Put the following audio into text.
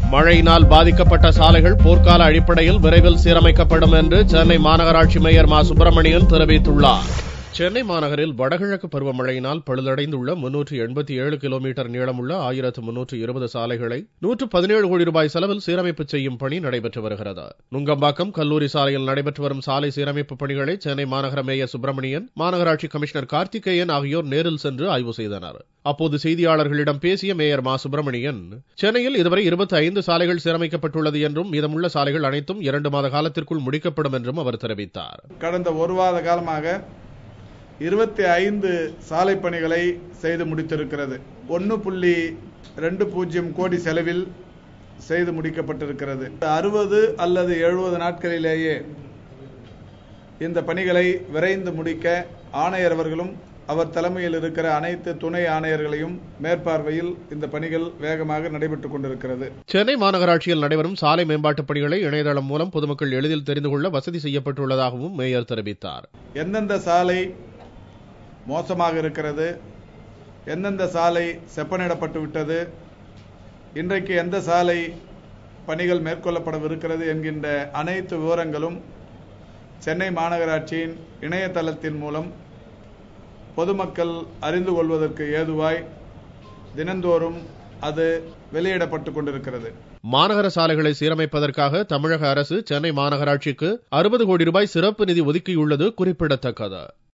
மழையினால் பாதிக்கப்பட்ட சாலைகள் போர்க்கால அடிப்படையில் விரைவில் சீரமைக்கப்படும் என்று சென்னை மாநகராட்சி மேயர் மா சுப்பிரமணியன் தெரிவித்துள்ளார் சென்னை மாநகரில் வடகிழக்கு பருவமழையினால் பழுதடைந்துள்ள முன்னூற்று எண்பத்தி ஏழு கிலோமீட்டர் நீளமுள்ள ஆயிரத்து முன்னூற்று இருபது சாலைகளை நூற்று பதினேழு கோடி ரூபாய் செலவில் சீரமைப்பு செய்யும் பணி நடைபெற்று வருகிறது நுங்கம்பாக்கம் கல்லூரி சாலையில் நடைபெற்று வரும் சாலை சீரமைப்பு பணிகளை சென்னை மாநகர மேயர் சுப்பிரமணியன் மாநகராட்சி கமிஷனர் கார்த்திகேயன் ஆகியோர் நேரில் சென்று ஆய்வு செய்தனர் அப்போது செய்தியாளர்களிடம் பேசிய மேயர் மா சுப்பிரமணியன் சென்னையில் இதுவரை இருபத்தி ஐந்து சாலைகள் சீரமைக்கப்பட்டுள்ளது என்றும் மீதமுள்ள சாலைகள் அனைத்தும் இரண்டு மாத காலத்திற்குள் முடிக்கப்படும் என்றும் அவர் தெரிவித்தார் கடந்த ஒரு வார காலமாக இருபத்தி ஐந்து சாலை பணிகளை செய்து முடித்திருக்கிறது ஒன்று புள்ளி ரெண்டு பூஜ்ஜியம் கோடி செலவில் செய்து முடிக்கப்பட்டிருக்கிறது அறுபது அல்லது எழுபது நாட்களிலேயே இந்த பணிகளை விரைந்து முடிக்க ஆணையர் அவர்களும் அவர் தலைமையில் இருக்கிற அனைத்து துணை ஆணையர்களையும் மேற்பார்வையில் இந்த பணிகள் வேகமாக நடைபெற்றுக் கொண்டிருக்கிறது சென்னை மாநகராட்சியில் நடைபெறும் சாலை மேம்பாட்டுப் பணிகளை இணையதளம் மூலம் பொதுமக்கள் எளிதில் தெரிந்து கொள்ள வசதி செய்யப்பட்டுள்ளதாகவும் மேயர் தெரிவித்தார் எந்தெந்த சாலை மோசமாக இருக்கிறது எந்தெந்த சாலை செப்பனிடப்பட்டு விட்டது இன்றைக்கு எந்த சாலை பணிகள் மேற்கொள்ளப்படவிருக்கிறது என்கின்ற அனைத்து விவரங்களும் சென்னை மாநகராட்சியின் இணையதளத்தின் மூலம் பொதுமக்கள் அறிந்து கொள்வதற்கு ஏதுவாய் தினந்தோறும் அது வெளியிடப்பட்டுக் கொண்டிருக்கிறது மாநகர சாலைகளை சீரமைப்பதற்காக தமிழக அரசு சென்னை மாநகராட்சிக்கு அறுபது கோடி ரூபாய் சிறப்பு நிதி ஒதுக்கியுள்ளது குறிப்பிடத்தக்கது